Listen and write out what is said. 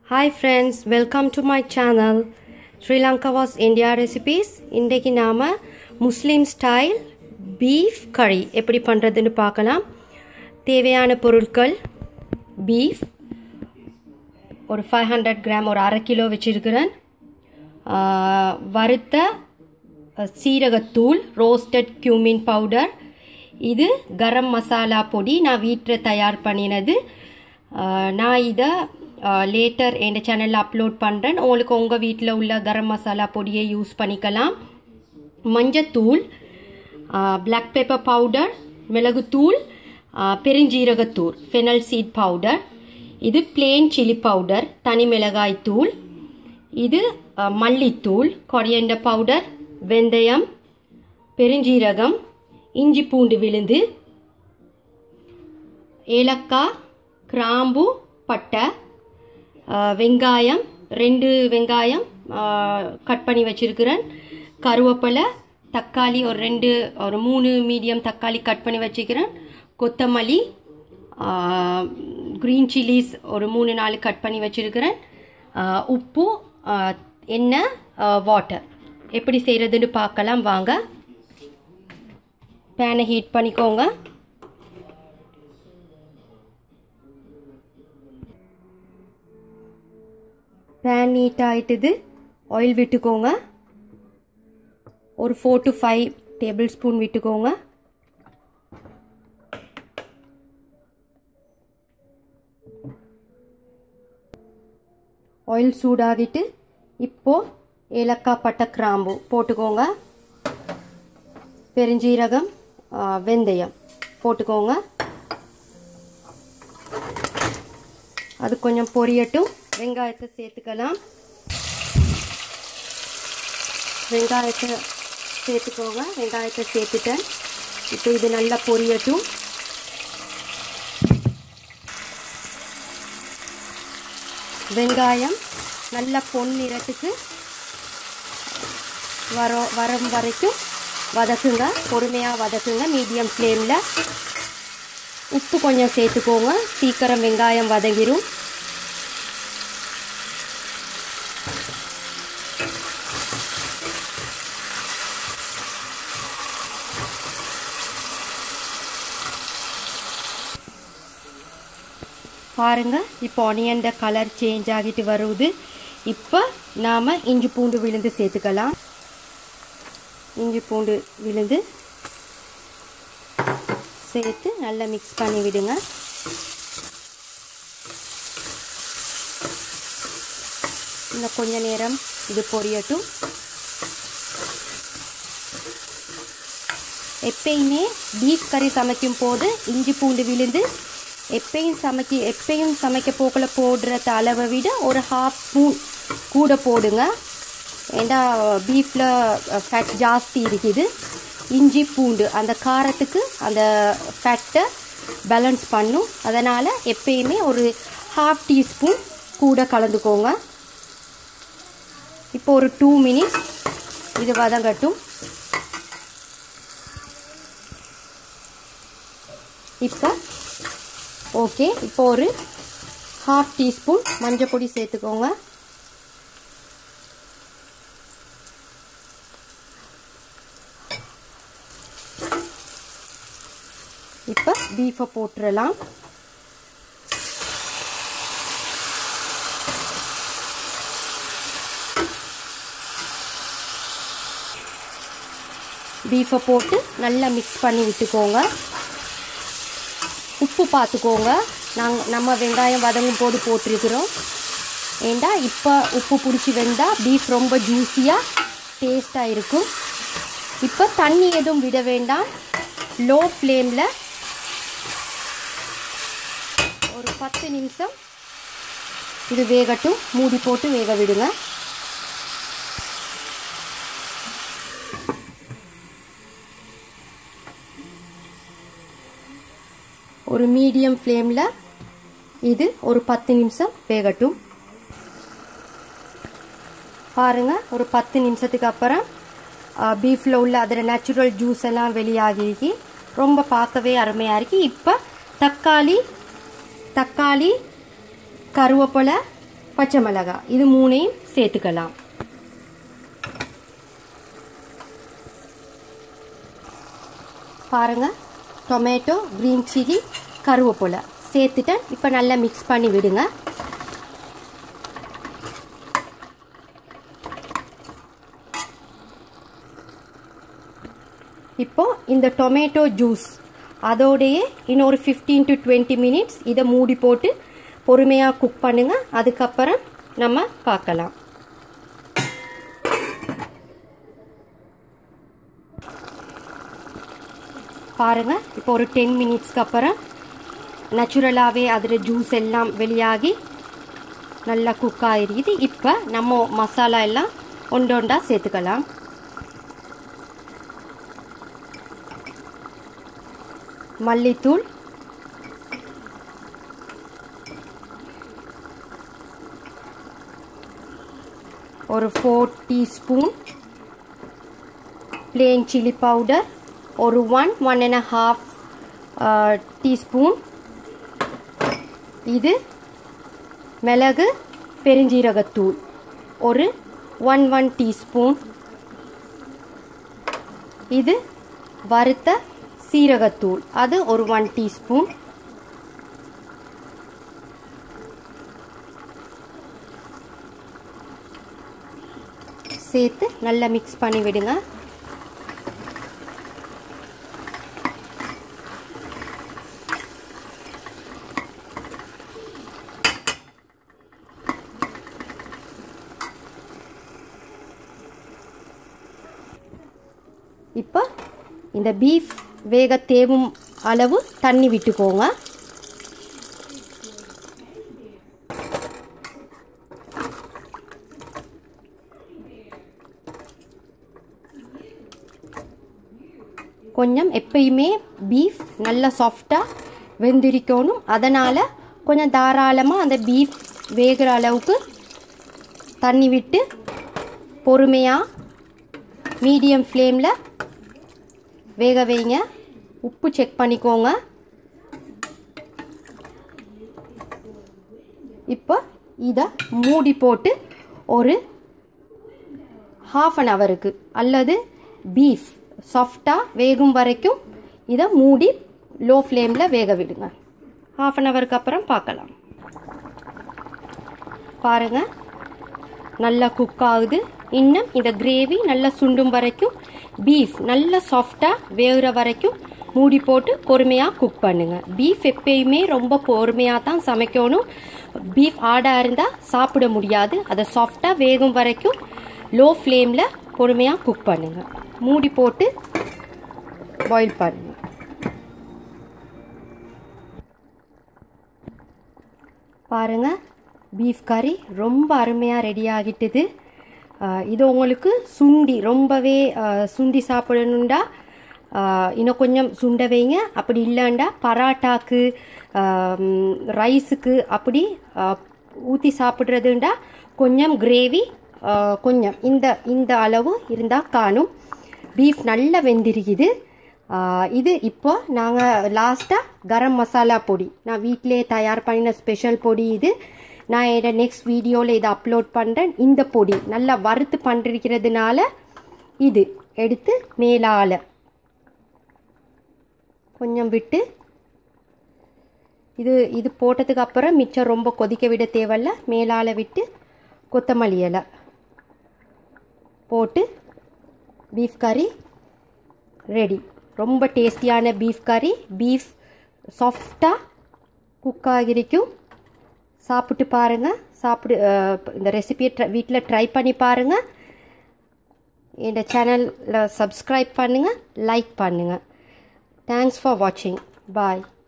Hi friends, welcome to my channel. Sri Lanka was India recipes. இன்றைக்கு நாம முஸ்லீம் style beef கறி எப்படி பண்ணுறதுன்னு பார்க்கலாம் தேவையான பொருட்கள் பீஃப் ஒரு ஃபைவ் ஹண்ட்ரட் கிராம் ஒரு அரை கிலோ வச்சுருக்கிறேன் ஆஹ், வறுத்த அஹ், சீரகத்தூள் ரோஸ்டட் cumin பவுடர் இது கரம் மசாலா பொடி நான் வீட்டில் தயார் பண்ணினது ஆஹ், நான் இதை லேட்டர் என் சேனலில் அப்லோட் பண்ணுறேன் உங்களுக்கு உங்கள் வீட்டில் உள்ள கரம் மசாலா பொடியை யூஸ் பண்ணிக்கலாம் மஞ்சத்தூள் பிளாக் பெப்பர் பவுடர் மிளகுத்தூள் ஆஹ், பெருஞ்சீரகத்தூள் ஃபெனல் சீட் பவுடர் இது பிளேன் சில்லி பவுடர் தனி மிளகாய் தூள் இது அஹ், மல்லித்தூள் கொரியண்டர் பவுடர் வெந்தயம் பெருஞ்சீரகம் இஞ்சி பூண்டு விழுந்து ஏலக்காய் கிராம்பு பட்டை அஹ், வெங்காயம் ரெண்டு வெங்காயம் கட் பண்ணி வச்சிருக்கிறேன் கருவேப்பிலை தக்காளி ஒரு ரெண்டு ஒரு மூணு மீடியம் தக்காளி கட் பண்ணி வச்சுக்கிறேன் கொத்தமல்லி க்ரீன் சில்லிஸ் ஒரு மூணு நாலு கட் பண்ணி வச்சிருக்கிறேன் அஹ், உப்பு அஹ், எண்ணெய் வாட்டர் எப்படி செய்கிறதுன்னு பார்க்கலாம் வாங்க பேனை ஹீட் பண்ணிக்கோங்க பேன் ஹீட் ஆயிட்டுது ஆயில் விட்டுக்கோங்க ஒரு four to five tablespoon விட்டுக்கோங்க ஆயில் சூடாகிட்டு இப்போ ஏலக்காய் பட்டை கிராம்பு போட்டுக்கோங்க பெருஞ்சீரகம் ஆ, வெந்தயம் போட்டுக்கோங்க அது கொஞ்சம் பொரியட்டும் வெங்காயத்தை சேர்த்துக்கலாம் வெங்காயத்தை சேர்த்துக்கோங்க வெங்காயத்தை சேர்த்துட்டேன் இப்போ இது நல்லா பொரியட்டும் வெங்காயம் நல்ல பொன் நிறத்துக்கு வர வரும் வரைக்கும் வதக்குங்க பொறுமையாக வதக்குங்க மீடியம் ஃப்ளேமில் உப்பு கொஞ்சம் சேர்த்துக்கோங்க சீக்கிரம் வெங்காயம் வதங்கிரும் பாருங்க இப்போ ஆனியன் கலர் சேஞ்ச் ஆகிட்டு வருது இப்போ நாம் இஞ்சி பூண்டு விழுந்து சேர்த்துக்கலாம் இஞ்சி பூண்டு விழுந்து சேர்த்து நல்லா மிக்ஸ் பண்ணி விடுங்க இன்னும் கொஞ்ச நேரம் இது பொரியட்டும் எப்பயுமே பீஃப் கறி சமைக்கும் போது இஞ்சி பூண்டு விழுந்து எப்பயும் சமைக்க எப்பயும் சமைக்க போக்கில் போடுற அளவை விட ஒரு ஹாஃப் ஸ்பூன் கூட போடுங்க ஏண்டா பீஃபில் ஃபேட் ஜாஸ்தி இருக்குது இஞ்சி பூண்டு அந்த காரத்துக்கு அந்த ஃபேட்டை பேலன்ஸ் பண்ணும் அதனால் எப்பயுமே ஒரு ஹாஃப் டீஸ்பூன் கூட கலந்துக்கோங்க இப்போ ஒரு டூ மினிட்ஸ் இது வதங்கட்டும் இப்போ ஓகே இப்போ ஒரு ஹாஃப் டீஸ்பூன் மஞ்சள் பொடி சேர்த்துக்கோங்க இப்போ பீஃபை போட்டுடலாம் பீஃபை போட்டு நல்லா மிக்ஸ் பண்ணி விட்டுக்கோங்க உப்பு பார்த்துக்கோங்க நாங்கள் நம்ம வெங்காயம் வதங்கும் போது போட்டிருக்கிறோம் ஏண்டா இப்போ உப்பு பிடிச்சி வெந்தால் பீஃப் ரொம்ப ஜூஸியாக டேஸ்ட்டாக இருக்கும் இப்போ தண்ணி எதுவும் விட வேண்டாம் லோ ஃப்ளேமில் ஒரு பத்து நிமிஷம் இது வேகட்டும் மூடி போட்டு வேக விடுங்க ஒரு மீடியம் ஃப்ளேமில் இது ஒரு பத்து நிமிஷம் வேகட்டும் பாருங்க ஒரு பத்து நிமிஷத்துக்கு அப்புறம் பீஃபில் உள்ள அதில் நேச்சுரல் ஜூஸ் எல்லாம் வெளியாகிருக்கு ரொம்ப பார்க்கவே அருமையாக இருக்கு இப்போ தக்காளி தக்காளி கருவேப்பிலை பச்சை மிளகாய் இது மூணையும் சேர்த்துக்கலாம் பாருங்க டொமேட்டோ க்ரீன் சில்லி கருவேப்பிலை சேர்த்துட்டேன் இப்போ நல்லா மிக்ஸ் பண்ணி விடுங்க இப்போ இந்த டொமேட்டோ ஜூஸ் அதோடையே இன்னொரு ஃபிஃப்டீன் டு டுவெண்ட்டி மினிட்ஸ் இதை மூடி போட்டு பொறுமையாக குக் பண்ணுங்க அதுக்கப்புறம் நம்ம பார்க்கலாம் பாருங்க இப்போ ஒரு டென் மினிட்ஸ்க்கு அப்புறம் நேச்சுரலாகவே அதில் ஜூஸ் எல்லாம் வெளியாகி நல்லா குக் ஆகிருக்குது இப்போ நம்ம மசாலா எல்லாம் ஒன்று ஒன்றா சேர்த்துக்கலாம் மல்லித்தூள் ஒரு four teaspoon plain chilli powder ஒரு one one and half teaspoon இது மிளகு பெருஞ்சீரகத்தூள் ஒரு ஒன் ஒன் டீஸ்பூன் இது வறுத்த சீரகத்தூள் அது ஒரு ஒன் டீஸ்பூன் சேர்த்து நல்லா மிக்ஸ் பண்ணி விடுங்க இப்போ இந்த பீஃப் வேக தேவும் அளவு தண்ணி விட்டுக்கோங்க கொஞ்சம் எப்பயுமே பீஃப் நல்லா சாஃப்டாக வெந்திரிக்கணும் அதனால் கொஞ்சம் தாராளமாக அந்த பீஃப் வேகிற அளவுக்கு தண்ணி விட்டு பொறுமையாக மீடியம் ஃப்ளேமில் வேக வைங்க உப்பு செக் பண்ணிக்கோங்க இப்போ இதை மூடி போட்டு ஒரு ஹாஃப் அன் ஹவருக்கு அல்லது பீஃப் சாஃப்டாக வேகும் வரைக்கும் இதை மூடி லோ ஃப்ளேமில் வேக விடுங்க ஹாஃப் அன் ஹவருக்கு அப்புறம் பார்க்கலாம் பாருங்கள் நல்லா குக் ஆகுது இன்னும் இந்த கிரேவி நல்லா சுண்டும் வரைக்கும் பீஃப் நல்லா சாஃப்டாக வேகிற வரைக்கும் மூடி போட்டு பொறுமையாக குக் பண்ணுங்க பீஃப் எப்பயுமே ரொம்ப பொறுமையாக தான் சமைக்கணும் பீஃப் ஆடாக இருந்தால் சாப்பிட முடியாது அதை சாஃப்டாக வேகும் வரைக்கும் லோ ஃப்ளேமில் பொறுமையாக குக் பண்ணுங்க மூடி போட்டு பாயில் பண்ணுங்க பாருங்க பீஃப் கறி ரொம்ப அருமையாக ரெடி ஆகிட்டுது இது உங்களுக்கு சுண்டி ரொம்பவே சுண்டி சாப்பிடணுண்டா இன்னும் கொஞ்சம் சுண்ட வைங்க அப்படி இல்லைண்டா பராட்டாக்கு ரைஸுக்கு அப்படி ஊற்றி சாப்பிட்றதுண்டா கொஞ்சம் கிரேவி கொஞ்சம் இந்த இந்த அளவு இருந்தால் காணும் பீஃப் நல்லா வெந்திருக்குது இது இப்போ நாங்கள் லாஸ்ட்டாக கரம் மசாலா பொடி நான் வீட்டிலே தயார் பண்ணின ஸ்பெஷல் பொடி இது நான் என்னோட நெக்ஸ்ட் வீடியோவில் இதை அப்லோட் பண்ணுறேன் இந்த பொடி நல்லா வறுத்து பண்ணிருக்கிறதுனால இது எடுத்து மேலால் கொஞ்சம் விட்டு இது இது போட்டதுக்கு அப்புறம் மிச்சம் ரொம்ப கொதிக்க விட தேவையில்ல மேலால் விட்டு கொத்தமல்லி இலை போட்டு பீஃப் கறி ரெடி ரொம்ப டேஸ்டியான பீஃப் கறி பீஃப் சாஃப்டாக குக் ஆகிருக்கும் சாப்பிட்டு பாருங்கள் சாப்பிடு இந்த ரெசிபியை ட்ரை வீட்டில் ட்ரை பண்ணி பாருங்கள் இந்த சேனலில் சப்ஸ்கிரைப் பண்ணுங்கள் லைக் பண்ணுங்கள் தேங்க்ஸ் ஃபார் வாட்சிங் பாய்